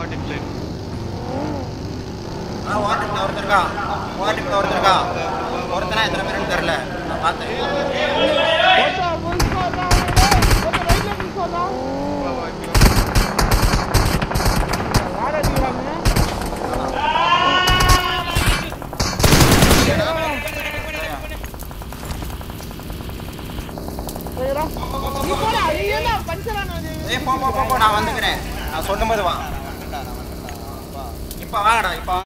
decline ஆ வாட்டுக்குள்ள ஒருத்தர் இருக்கான் வாட்டுக்குள்ள ஒருத்தர் இருக்கான் ஒருத்தனா எத்தனை பேருன்னு தெரியல நான் பார்த்தேன் போட்டா போய் போட்டா போட்டா ரைட்ல போய் போட்டா யாரா அடிக்கிறாங்க சரிடா நீ போடா நீ என்ன பஞ்சர் ஆனது ஏய் போ போ போ, போ நான் வந்துக்கிறேன் நான் சொல்லும்போது வா இப்போ வாங்கடா இப்போ